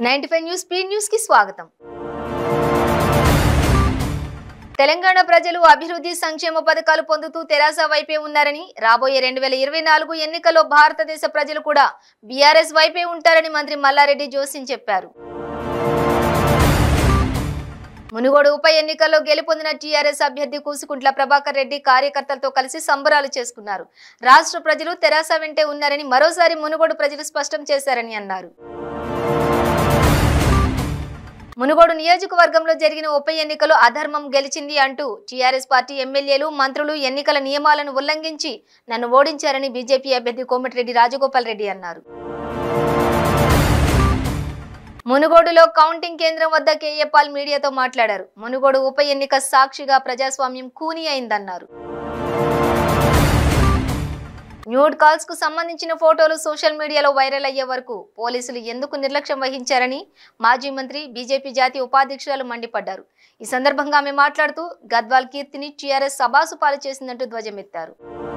ninety five news speed news కి స్వాగతం తెలంగాణ ప్రజలు అభివృద్ధి సంక్షేమ పథకాలు పొందుతూ తెరాస వైపే ఉన్నారని రాబోయే రెండు వేల ఇరవై నాలుగు ఎన్నికల్లో భారతదేశ ప్రజలు కూడా బీఆర్ఎస్ వైపే ఉంటారని మంత్రి మల్లారెడ్డి జోసిన్ చెప్పారు మునుగోడు ఉప ఎన్నికల్లో గెలుపొందిన టీఆర్ఎస్ అభ్యర్థి కూసుకుంట్ల ప్రభాకర్ రెడ్డి కార్యకర్తలతో కలిసి సంబరాలు చేసుకున్నారు రాష్ట్ర ప్రజలు తెరాస వెంటే ఉన్నారని మరోసారి మునుగోడు ప్రజలు స్పష్టం చేశారని అన్నారు మునుగోడు నియోజకవర్గంలో జరిగిన ఉప ఎన్నికలో అధర్మం గెలిచింది అంటూ టీఆర్ఎస్ పార్టీ ఎమ్మెల్యేలు మంత్రులు ఎన్నికల నియమాలను ఉల్లంఘించి నన్ను ఓడించారని బీజేపీ అభ్యర్థి కోమటిరెడ్డి రాజగోపాల్ రెడ్డి అన్నారు మునుగోడులో కౌంటింగ్ కేంద్రం వద్ద కేఏపాల్ మీడియాతో మాట్లాడారు మునుగోడు ఉప ఎన్నిక సాక్షిగా ప్రజాస్వామ్యం కూని అయిందన్నారు న్యూడ్ కాల్స్ కు సంబంధించిన ఫోటోలు సోషల్ మీడియాలో వైరల్ అయ్యే వరకు పోలీసులు ఎందుకు నిర్లక్ష్యం వహించారని మాజీ మంత్రి బీజేపీ జాతీయ ఉపాధ్యక్షురాలు మండిపడ్డారు ఈ సందర్భంగా ఆమె మాట్లాడుతూ గద్వాల్ కీర్తిని టీఆర్ఎస్ సభాసుపాలు చేసిందంటూ ధ్వజమెత్తారు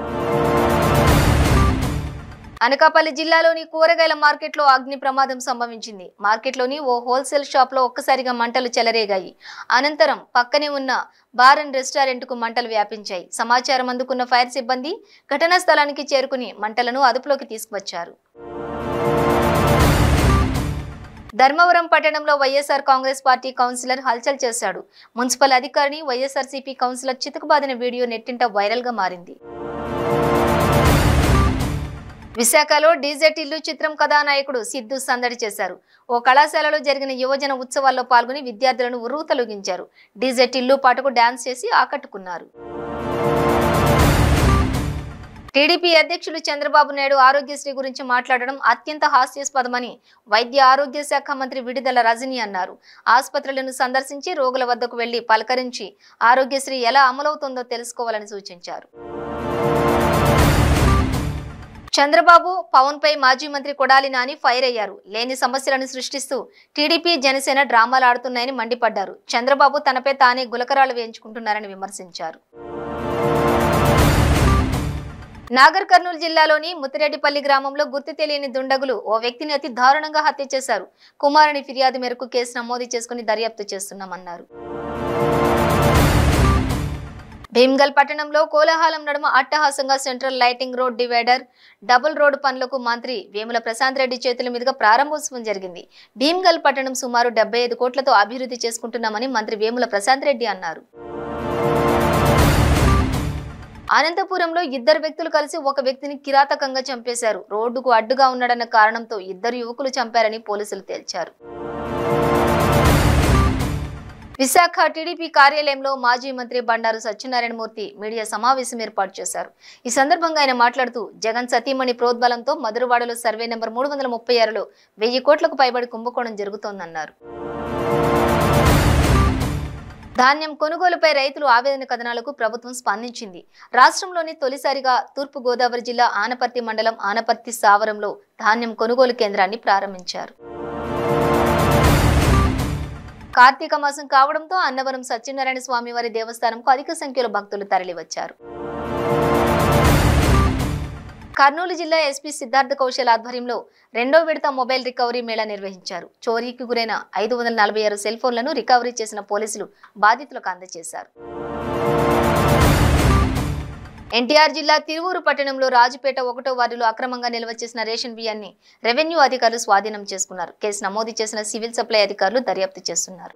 అనకాపల్లి జిల్లాలోని కూరగాయల మార్కెట్లో అగ్ని ప్రమాదం సంభవించింది మార్కెట్లోని ఓ హోల్సేల్ షాప్లో ఒక్కసారిగా మంటలు చెలరేగాయి అనంతరం పక్కనే ఉన్న బార్ అండ్ రెస్టారెంట్కు మంటలు వ్యాపించాయి సమాచారం అందుకున్న ఫైర్ సిబ్బంది ఘటనా స్థలానికి చేరుకుని మంటలను అదుపులోకి తీసుకువచ్చారు ధర్మవరం పట్టణంలో వైఎస్ఆర్ కాంగ్రెస్ పార్టీ కౌన్సిలర్ హల్చల్ చేశాడు మున్సిపల్ అధికారిని వైఎస్ఆర్సీపీ కౌన్సిలర్ చితకబాదిన వీడియో నెట్టింట వైరల్ గా మారింది విశాఖలో డీజెట్ ఇల్లు చిత్రం కథానాయకుడు సిద్ధు సందడి చేశారు ఓ కళాశాలలో జరిగిన యువజన ఉత్సవాల్లో పాల్గొని విద్యార్థులను ఉరువు తొలగించారు డీజెట్ ఇల్లు పాటకు డాన్స్ చేసి ఆకట్టుకున్నారు టీడీపీ అధ్యక్షులు చంద్రబాబు నాయుడు ఆరోగ్యశ్రీ గురించి మాట్లాడడం అత్యంత హాస్యాస్పదమని వైద్య ఆరోగ్య శాఖ మంత్రి విడుదల రజని అన్నారు ఆసుపత్రులను సందర్శించి రోగుల వద్దకు వెళ్లి పలకరించి ఆరోగ్యశ్రీ ఎలా అమలవుతుందో తెలుసుకోవాలని సూచించారు చంద్రబాబు పవన్ పై మాజీ మంత్రి కొడాలి నాని ఫైర్ అయ్యారు లేని సమస్యలను సృష్టిస్తూ టీడీపీ జనసేన డ్రామాలు ఆడుతున్నాయని మండిపడ్డారు చంద్రబాబు తనపై తానే గులకరాలు వేయించుకుంటున్నారని విమర్శించారు నాగర్ కర్నూలు జిల్లాలోని ముత్తిరెడ్డిపల్లి గ్రామంలో గుర్తు తెలియని దుండగులు ఓ వ్యక్తిని అతి దారుణంగా హత్య చేశారు కుమారుని ఫిర్యాదు మేరకు కేసు నమోదు చేసుకుని దర్యాప్తు చేస్తున్నామన్నారు భీమ్గల్ పట్టణంలో కోలాహలం నడుమ అట్టహాసంగా central lighting road divider double road పనులకు మంత్రి వేముల ప్రశాంత్ రెడ్డి చేతుల మీదుగా ప్రారంభోత్సవం జరిగింది భీమ్గల్ పట్టణం సుమారు డెబ్బై ఐదు కోట్లతో అభివృద్ధి చేసుకుంటున్నామని మంత్రి వేముల ప్రశాంత్ రెడ్డి అన్నారు అనంతపురంలో ఇద్దరు వ్యక్తులు కలిసి ఒక వ్యక్తిని కిరాతకంగా చంపేశారు రోడ్డుకు అడ్డుగా ఉన్నాడన్న కారణంతో ఇద్దరు యువకులు చంపారని పోలీసులు తేల్చారు విశాఖ టీడీపీ కార్యాలయంలో మాజీ మంత్రి బండారు సత్యనారాయణమూర్తి మీడియా సమావేశం ఏర్పాటు చేశారు ఈ సందర్భంగా ఆయన మాట్లాడుతూ జగన్ సతీమణి ప్రోద్బలంతో మధురవాడలో సర్వే నెంబర్ మూడు వందల ముప్పై ఆరులో వెయ్యి కోట్లకు పైబడి కుంభకోణం జరుగుతోందన్నారు ధాన్యం కొనుగోలుపై రైతులు ఆవేదన కథనాలకు ప్రభుత్వం స్పందించింది రాష్ట్రంలోని తొలిసారిగా తూర్పు గోదావరి జిల్లా ఆనపర్తి మండలం ఆనపర్తి సావరంలో ధాన్యం కొనుగోలు కేంద్రాన్ని ప్రారంభించారు కార్తీక మాసం కావడంతో అన్నవరం సత్యనారాయణ స్వామి వారి దేవస్థానంకు అధిక సంఖ్యలో భక్తులు తరలివచ్చారు కర్నూలు జిల్లా ఎస్పీ సిద్ధార్థ కౌశల్ ఆధ్వర్యంలో రెండో విడత మొబైల్ రికవరీ మేళా నిర్వహించారు చోరీకి గురైన ఐదు వందల నలభై ఆరు సెల్ ఫోన్లను రికవరీ చేసిన పోలీసులు బాధితులకు అందజేశారు ఎన్టీఆర్ జిల్లా తిరువూరు పట్టణంలో రాజుపేట ఒకటో వార్డులో అక్రమంగా నిల్వ చేసిన రేషన్ బియ్యాన్ని రెవెన్యూ అధికారులు స్వాధీనం చేసుకున్నారు కేసు నమోదు చేసిన సివిల్ సప్లై అధికారులు దర్యాప్తు చేస్తున్నారు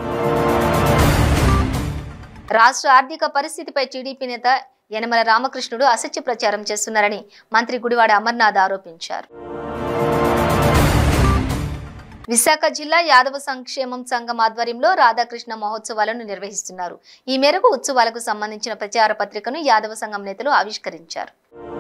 రాష్ట్ర ఆర్థిక పరిస్థితిపై టీడీపీ నేత యనమల రామకృష్ణుడు అసత్య ప్రచారం చేస్తున్నారని మంత్రి గుడివాడ అమర్నాథ్ ఆరోపించారు విశాఖ జిల్లా యాదవ సంక్షేమం సంఘం ఆధ్వర్యంలో రాధాకృష్ణ మహోత్సవాలను నిర్వహిస్తున్నారు ఈ మేరకు ఉత్సవాలకు సంబంధించిన ప్రచార పత్రికను యాదవ సంఘం నేతలు ఆవిష్కరించారు